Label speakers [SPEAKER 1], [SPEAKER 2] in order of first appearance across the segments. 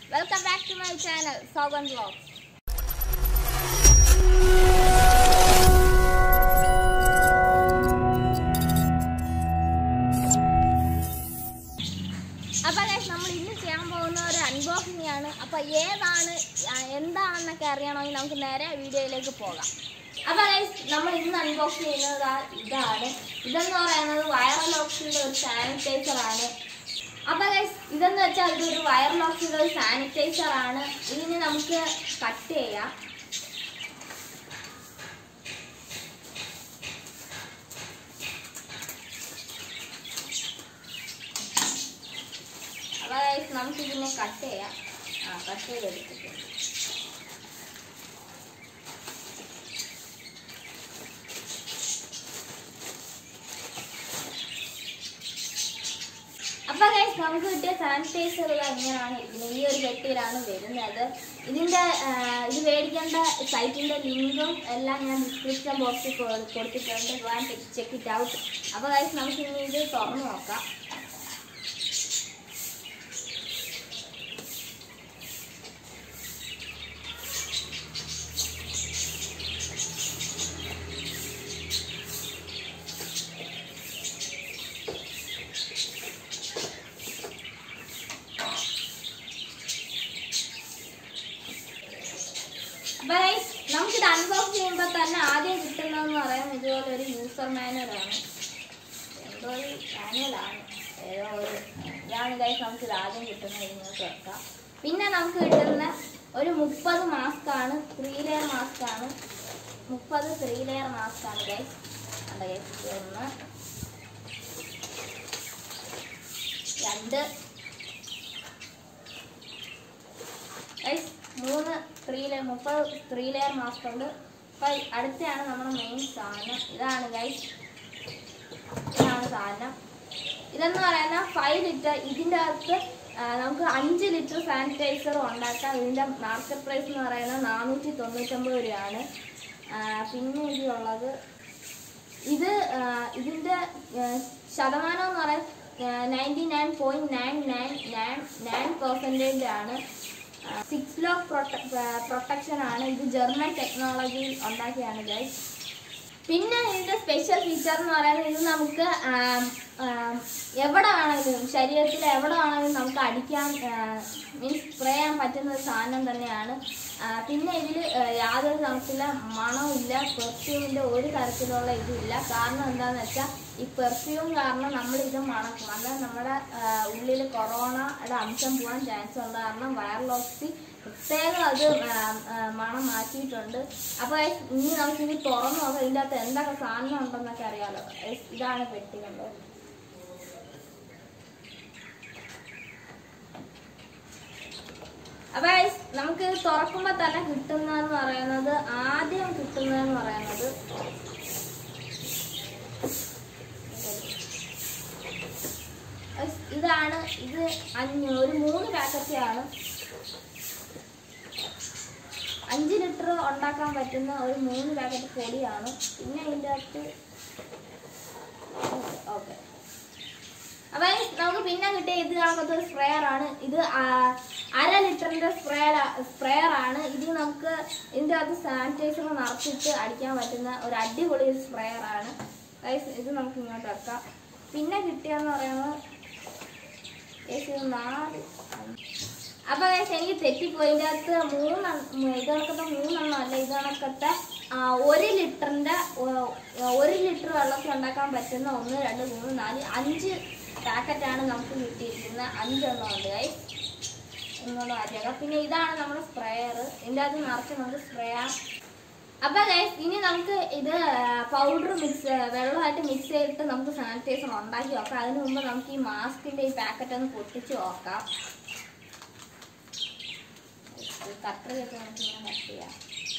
[SPEAKER 1] Welcome back to my channel Saugan vlogs അപ്പൊ guys, നമ്മൾ ഇന്ന് ചെയ്യാൻ പോകുന്ന ഒരു അൺബോക്സിംഗ് ആണ് അപ്പൊ ഏതാണ് ആ, എന്താണെന്നൊക്കെ അറിയണമെങ്കിൽ നമുക്ക് നേരെ വീഡിയോയിലേക്ക് പോകാം അപ്പൊ ഗൈസ് നമ്മൾ ഇന്ന് അൺബോക്സ് ചെയ്യുന്നത് ദാ ഇതാണ് ഇതെന്ന് പറയുന്നത് വൈറൽ ഓക്സിയുടെ ഒരു സാനിറ്റൈസർ ആണ് അപ്പൊ ഗൈസ് ഇതെന്ന് വെച്ചാൽ ഇതൊരു വൈറൽ ഓക്സിയുടെ ഒരു സാനിറ്റൈസർ ആണ് ഇതിന് നമുക്ക് കട്ട് ചെയ്യാം അപ്പൊ ഗൈസ് നമുക്ക് ഇതിനെ കട്ട് ചെയ്യാം ആ കട്ട് ചെയ്തെടുത്തിട്ടുണ്ട് അപ്പൊ ഗൈസ് നമുക്ക് കിട്ടിയ സാനിറ്റൈസർ ഇങ്ങനെയാണ് ഇരിക്കുന്നത് ഈ ഒരു പെട്ടിയിലാണ് വരുന്നത് ഇതിന്റെ ആ, ഇത് മേടിക്കേണ്ട സൈറ്റിന്റെ ലിങ്കും എല്ലാം ഞാൻ ഡിസ്ക്രിപ്ഷൻ ബോക്സിൽ കൊടുത്തിട്ടുണ്ട് വാൻ ചെക്ക് ഇറ്റ് ഔട്ട് അപ്പൊ ഗൈസ് നമുക്ക് ഇനി ഇത് തുറന്നു നോക്കാം അപ്പൊ guys, നമുക്കിത് അൺബോക്സ് ചെയ്യുമ്പോൾ തന്നെ ആദ്യം കിട്ടുന്നതെന്ന് പറയുന്നത് ഇതുപോലെ ഒരു യൂസർ മാനുവലാണ് എന്തോ ഒരു മാനുവലാണ് ഏതോ ഒരു ഇതാണ് ഗൈസ് നമുക്ക് ഇത് ആദ്യം കിട്ടുന്നത് നിങ്ങൾക്ക് വെക്കാം പിന്നെ നമുക്ക് കിട്ടുന്ന ഒരു മുപ്പത് മാസ്ക് ആണ് ത്രീ ലെയർ മാസ്ക് ആണ് മുപ്പത് ത്രീ ലെയർ മാസ്ക് ആണ് ഗൈസ് അതെ ഗൈസ് ഒന്ന് രണ്ട് ഗൈസ് മൂന്ന് ത്രീ ലെയർ മുപ്പത് ത്രീ ലെയർ മാസ്ക് ഉണ്ട് അപ്പോൾ അടുത്താണ് നമ്മുടെ മെയിൻ സാധനം ഇതാണ് ഗൈസ് ഇതാണ് സാധനം ഇതെന്ന് പറയുന്ന ഫൈവ് ലിറ്റർ ഇതിൻ്റെ അകത്ത് ആ, നമുക്ക് അഞ്ച് ലിറ്റർ സാനിറ്റൈസർ ഉണ്ടാക്കാം ഇതിൻ്റെ മാർക്കറ്റ് പ്രൈസ് എന്ന് പറയുന്നത് നാനൂറ്റി തൊണ്ണൂറ്റൊമ്പത് രൂപയാണ് ആ, പിന്നെ ഇതിലുള്ളത് ഇത് ആ, ഇതിൻ്റെ ആ, ശതമാനം എന്ന് പറയുന്നത് ninety nine point nine nine nine nine percentage ആണ് സിക്സ് ലോ പ്രൊട്ടക്ഷൻ ആണ് ഇത് ജർമ്മൻ ടെക്നോളജിയിൽ ഉണ്ടാക്കിയാണ് ഗൈസ് പിന്നെ ഇതിന്റെ സ്പെഷ്യൽ ഫീച്ചർ എന്ന് പറയുന്നത് ഇത് നമുക്ക് ആം, ആം, എവിടെ വേണമെങ്കിലും ശരീരത്തിൽ എവിടെ വേണമെങ്കിലും നമുക്ക് അടിക്കാൻ മീൻസ് സ്പ്രേ ചെയ്യാൻ പറ്റുന്ന ഒരു സാധനം തന്നെയാണ് ആ, പിന്നെ ഇതിൽ യാതൊരു തരത്തിലുള്ള മണമില്ല പെർഫ്യൂമിൻ്റെ ഒരു തരത്തിലുള്ള ഇതുമില്ല കാരണം എന്താണെന്ന് വെച്ചാൽ ഈ പെർഫ്യൂം കാരണം നമ്മൾ ഇത് മണക്കും അത് നമ്മുടെ ഉള്ളിൽ കൊറോണയുടെ അംശം പോകാൻ ചാൻസ് ഉണ്ട് കാരണം വയറിലോക്സി പ്രത്യേകം അത് ആ, ആ, മണം മാറ്റിയിട്ടുണ്ട് അപ്പൊ guys, ഇനി നമുക്ക് ഇത് തുറന്നു നോക്കാം ഇതിൻ്റെ അകത്ത് എന്തൊക്കെ സാധനം ഉണ്ടെന്നൊക്കെ അറിയാലോ Guys, ഇതാണ് പെട്ടി കണ്ടോ അപ്പൊ guys, നമുക്ക് ഇത് തുറക്കുമ്പോ തന്നെ കിട്ടുന്നതെന്ന് പറയുന്നത് ആദ്യം കിട്ടുന്നതെന്ന് പറയുന്നത് Guys, ഇതാണ് ഇത് അഞ്ഞൂ ഒരു മൂന്ന് പാക്കറ്റാണ് അഞ്ച് ലിറ്റർ ഉണ്ടാക്കാൻ പറ്റുന്ന ഒരു മൂന്ന് പാക്കറ്റ് പൊടിയാണ് പിന്നെ ഇതിൻ്റെ അകത്ത് ഓക്കെ അപ്പൊ നമുക്ക് പിന്നെ കിട്ടിയ ഇത് കണക്കത്തെ ഒരു സ്പ്രെയർ ആണ് ഇത് ആ- അര ലിറ്ററിന്റെ സ്പ്രേ സ്പ്രെയർ ആണ് ഇത് നമുക്ക് ഇതിൻ്റെ അകത്ത് സാനിറ്റൈസർ നിറച്ചിട്ട് അടിക്കാൻ പറ്റുന്ന ഒരു അടിപൊളി സ്പ്രെയർ ആണ് Guys, ഇത് നമുക്ക് ഇങ്ങോട്ട് വെക്കാം പിന്നെ കിട്ടിയെന്ന് പറയുന്നത് Guys, ഇത് നാല് അപ്പൊ guys, എനിക്ക് തെറ്റിപ്പോയി ഇതിന്റെ അകത്ത് മൂന്ന് ഇത് കണക്കത്തെ മൂന്നെണ്ണം അല്ല ഇത് കണക്കത്തെ ആ, ഒരു ലിറ്ററിന്റെ ഒ- ഒരു ലിറ്റർ വെള്ളത്തിൽ ഉണ്ടാക്കാൻ പറ്റുന്ന ഒന്ന് രണ്ട് മൂന്ന് നാല് അഞ്ച് പാക്കറ്റാണ് നമുക്ക് കിട്ടിയിരിക്കുന്നത് അഞ്ചെണ്ണം ഉണ്ട് ഗൈസ് ഇങ്ങോട്ട് മാറ്റിയേക്കാം പിന്നെ ഇതാണ് നമ്മുടെ സ്പ്രെയർ ഇതിൻ്റെ അകത്ത് നിറച്ച് നമുക്ക് സ്പ്രേ ചെയ്യാം അപ്പൊ ഗൈസ് ഇനി നമുക്ക് ഇത് പൗഡർ മിക്സ് വെള്ളമായിട്ട് മിക്സ് ചെയ്തിട്ട് നമുക്ക് സാനിറ്റൈസർ ഉണ്ടാക്കി നോക്കാം അതിന് മുമ്പ് നമുക്ക് ഈ മാസ്കിന്റെ ഈ പാക്കറ്റ് ഒന്ന് പൊട്ടിച്ച് നോക്കാം കട്ടർ ചെയ്ത് നമുക്ക് ഇങ്ങനെ കട്ട് ചെയ്യാം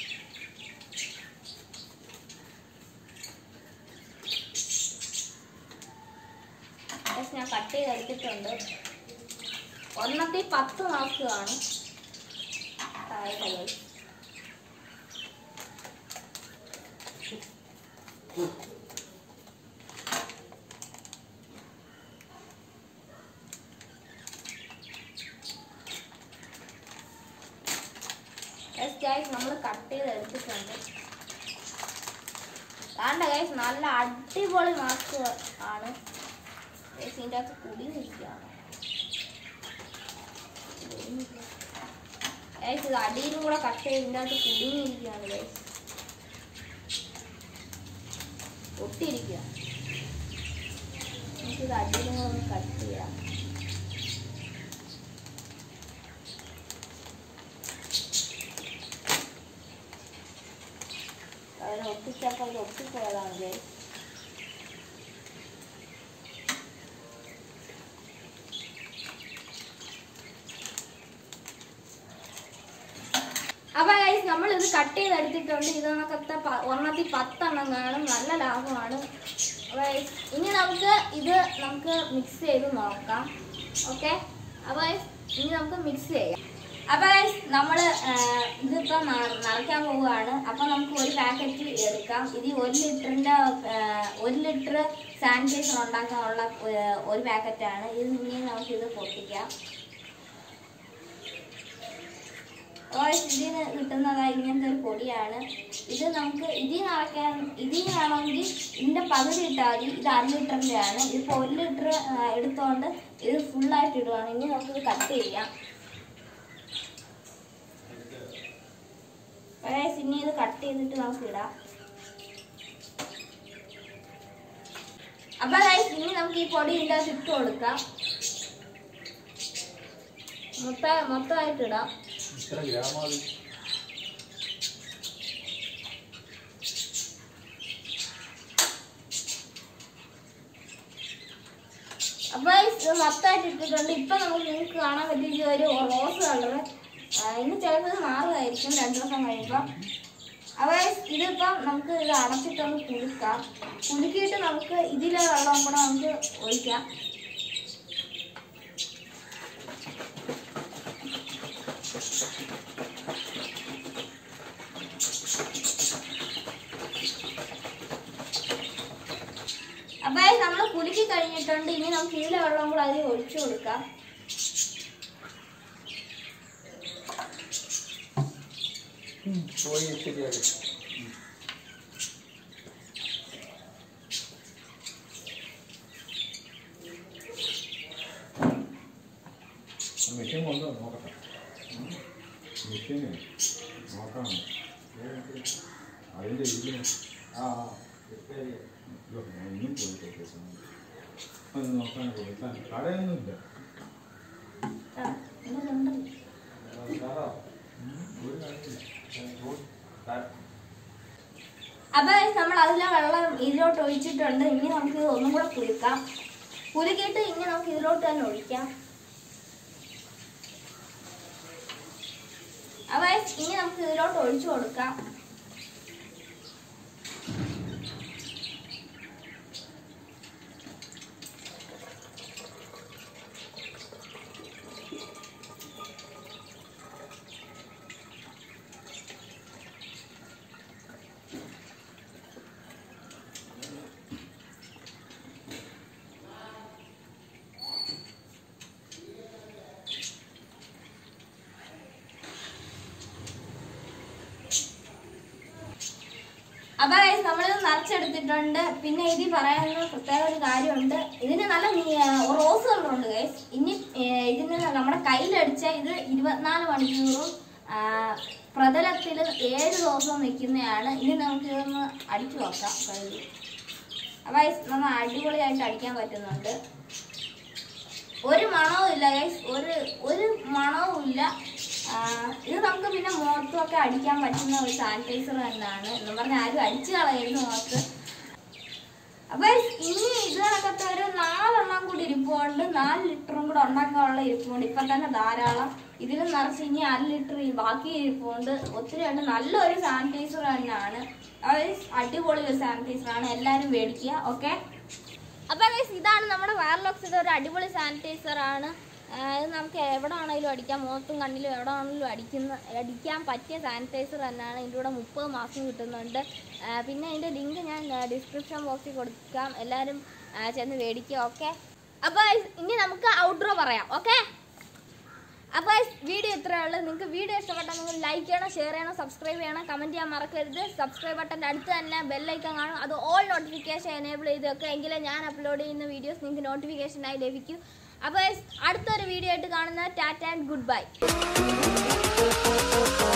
[SPEAKER 1] Guys, ഞാൻ കട്ട് ചെയ്തെടുത്തിട്ടുണ്ട് ഒന്നത്തിൽ പത്ത് മാസ്ക് കാണും താഴെ guys. ഗൈസ് നമ്മൾ കട്ട് ചെയ്ത് എടുത്തിട്ടുണ്ട് വേണ്ട ഗൈസ് നല്ല അടിപൊളി മാസ്ക് ആണ് ഗൈസ് ഇതിൻ്റെ അകത്ത് കുടി നിൽക്കുകയാണ് ഗൈസ് ഇത് അടിയിലും കൂടെ കട്ട് ചെയ്ത് ഇതിൻ്റെ അകത്ത് കുടുങ്ങിയിരിക്കുകയാണ് ഗൈസ് ഒട്ടിയിരിക്കുക നമുക്കിത് അടിയിലും കൂടെ ഒന്ന് കട്ട് ചെയ്യാം അതിന് ഒട്ടിച്ചപ്പോൾ അത് ഒട്ടിപ്പോയതാണ് ഗൈസ് അപ്പൊ ഗൈസ് നമ്മൾ ഇത് കട്ട് ചെയ്തെടുത്തിട്ടുണ്ട് ഇതിനകത്തെ പ- ഒരെണ്ണത്തിൽ പത്തെണ്ണം കാണും നല്ല ലാഭമാണ് അപ്പൊ guys, ഇനി നമുക്ക് ഇത് നമുക്ക് മിക്സ് ചെയ്ത് നോക്കാം ഓക്കെ അപ്പൊ guys, ഇനി നമുക്ക് മിക്സ് ചെയ്യാം അപ്പൊ guys, നമ്മള് ആ, ഇതിപ്പോ ന- നിറയ്ക്കാൻ പോവുകയാണ് അപ്പൊ നമുക്ക് ഒരു പാക്കറ്റ് എടുക്കാം ഇത് ഒരു ലിറ്ററിന്റെ ആ, ഒരു ലിറ്റർ സാനിറ്റൈസർ ഉണ്ടാക്കാനുള്ള ആ, ഒരു പാക്കറ്റാണ് ഇത് ഇനി നമുക്ക് ഇത് പൊട്ടിക്കാം ഓയസ് ഇതിന് കിട്ടുന്നത് ഇങ്ങനത്തെ ഒരു പൊടിയാണ് ഇത് നമുക്ക് ഇതിൽ നിറയ്ക്കാൻ ഇതിൽ വേണമെങ്കിൽ ഇതിന്റെ പകുതി ഇട്ടാൽ മതി ഇത് അര ലിറ്ററിന്റെ ആണ് ഇതിപ്പോൾ ഒരു ലിറ്റർ എടുത്തോണ്ട് ഇത് ഫുള്ളായിട്ട് ഇടുവാണ് ഇനി നമുക്കിത് കട്ട് ചെയ്യാം ഗൈസ് ഇനി ഇത് കട്ട് ചെയ്തിട്ട് നമുക്ക് ഇടാം അപ്പൊ ഗൈസ് ഇനി നമുക്ക് ഈ പൊടി ഇതിൻ്റെ അകത്ത് ഇട്ട് കൊടുക്കാം മൊത്ത മൊത്തമായിട്ട് ഇടാം
[SPEAKER 2] ഇത്ര ഗ്രാമാതി
[SPEAKER 1] അപ്പൊ ഇത് മൊത്തമായിട്ട് ഇട്ടിട്ടുണ്ട് ഇപ്പൊ നമുക്ക് നിങ്ങൾക്ക് കാണാൻ പറ്റിയ ഒരു റോസ് കളർ ഇന്ന് ചിലപ്പോൾ ഇത് മാറുമായിരിക്കും രണ്ടു ദിവസം കഴിയുമ്പോൾ അപ്പൊ ഇതിപ്പം നമുക്ക് ഇത് അടച്ചിട്ടൊന്ന് കുലുക്കാം കുലുക്കിയിട്ട് നമുക്ക് ഇതിലെ വെള്ളം കൂടെ നമുക്ക് ഒഴിക്കാം അപ്പൊ നമ്മൾ കുലുക്കി കഴിഞ്ഞിട്ടുണ്ട് ഇനി നമുക്ക് ഇതിലെ വെള്ളം കൂടെ അതിൽ ഒഴിച്ചു കൊടുക്കാം
[SPEAKER 2] പോയി ശരിയാക്കി മെഷീൻ കൊണ്ട് നോക്കട്ടെ മെഷീന് നോക്കണം അതിൻ്റെ ഇതിന് ആ ആ റിപ്പയർ ചെയ്യാം ഞാൻ ഇനിയും പോയിട്ട് അത് നോക്കാൻ കൊടുക്കാൻ കടയൊന്നുമില്ല
[SPEAKER 1] ആ, ഇതുണ്ടല്ലോ.
[SPEAKER 2] സാറാ ഒരു കാര്യമില്ല
[SPEAKER 1] അപ്പൊ നമ്മൾ അതിലെ വെള്ളം ഇതിലോട്ട് ഒഴിച്ചിട്ടുണ്ട് ഇനി നമുക്ക് ഇത് ഒന്നും കൂടെ കുലുക്കാം കുലുക്കിയിട്ട് ഇനി നമുക്ക് ഇതിലോട്ട് തന്നെ ഒഴിക്കാം അപ്പൊ ഇനി നമുക്ക് ഇതിലോട്ട് ഒഴിച്ചു കൊടുക്കാം അപ്പൊ ഗൈസ് നമ്മളിത് നിറച്ചെടുത്തിട്ടുണ്ട് പിന്നെ ഇതിൽ പറയാനുള്ള പ്രത്യേക ഒരു കാര്യമുണ്ട് ഇതിന് നല്ല നീ- റോസ് കളറുണ്ട് ഗൈസ് ഇനി ഏർ, ഇതിന് നമ്മുടെ കയ്യിലടിച്ച ഇത് ഇരുപത്തിനാല് മണിക്കൂറും ആ, പ്രതലത്തിൽ ഏഴ് ദിവസവും നിൽക്കുന്നതാണ് ഇനി നമുക്ക് ഇതൊന്ന് അടിച്ചു നോക്കാം കയ്യിൽ അപ്പൊ ഗൈസ് നമ്മൾ അടിപൊളിയായിട്ട് അടിക്കാൻ പറ്റുന്നുണ്ട് ഒരു മണവും ഇല്ല ഗൈസ് ഒരു ഒരു മണവും ഇല്ല ആ, ഇത് നമുക്ക് പിന്നെ മുഖത്തൊക്കെ അടിക്കാൻ പറ്റുന്ന ഒരു സാനിറ്റൈസർ തന്നെയാണ് എന്ന് പറഞ്ഞാൽ ആരും അടിച്ചു കളയരുത് മുഖത്ത് അപ്പൊ ഇനി ഇത് കണക്കത്തെ ഒരു നാലെണ്ണം കൂടി ഇരിപ്പുണ്ട് നാല് ലിറ്ററും കൂടെ ഉണ്ടാക്കാനുള്ള ഇരിപ്പുണ്ട് ഇപ്പൊ തന്നെ ധാരാളം ഇതിൽ നിറച്ച് ഇനി അര ലിറ്റർ ബാക്കി ഇരിപ്പുണ്ട് ഒത്തിരി ഉണ്ട് നല്ലൊരു സാനിറ്റൈസർ തന്നെയാണ് അത് അടിപൊളി ഒരു സാനിറ്റൈസർ ആണ് എല്ലാവരും മേടിക്കുക ഓക്കെ അപ്പൊ ഗൈസ് ഇതാണ് നമ്മുടെ വയർലോക്സിന്റെ ഒരു അടിപൊളി സാനിറ്റൈസർ ആണ് ആ, ഇത് നമുക്ക് എവിടെ ആണെങ്കിലും അടിക്കാം മുഖത്തും കണ്ണിലും എവിടെ ആണെങ്കിലും അടിക്കുന്ന അടിക്കാൻ പറ്റിയ സാനിറ്റൈസർ തന്നെയാണ് ഇതിൻ്റെ കൂടെ മുപ്പത് മാസം കിട്ടുന്നുണ്ട് ആ, പിന്നെ ഇതിൻ്റെ ലിങ്ക് ഞാൻ ഡിസ്ക്രിപ്ഷൻ ബോക്സിൽ കൊടുക്കാം എല്ലാവരും ആ, ചെന്ന് മേടിക്കുക ഓക്കെ അപ്പോൾ ഇനി നമുക്ക് ഔട്ട്ഡോർ പറയാം ഓക്കെ അപ്പോൾ വീഡിയോ ഇത്രയേ ഉള്ളൂ നിങ്ങൾക്ക് വീഡിയോ ഇഷ്ടപ്പെട്ടാൽ നിങ്ങൾ ലൈക്ക് ചെയ്യണം ഷെയർ ചെയ്യണം സബ്സ്ക്രൈബ് ചെയ്യണം കമൻറ്റ് ചെയ്യാൻ മറക്കരുത് സബ്സ്ക്രൈബ് ബട്ടൻ്റെ അടുത്ത് തന്നെ ബെല്ലൈക്കൺ കാണും അത് ഓൾ നോട്ടിഫിക്കേഷൻ എനേബിൾ ചെയ്ത് വെക്കുക എങ്കിലേ ഞാൻ അപ്ലോഡ് ചെയ്യുന്ന വീഡിയോസ് നിങ്ങൾക്ക് നോട്ടിഫിക്കേഷനായി ലഭിക്കൂ അപ്പോൾ അടുത്തൊരു വീഡിയോ ആയിട്ട് കാണുന്ന ടാറ്റ ആൻഡ് ഗുഡ് ബൈ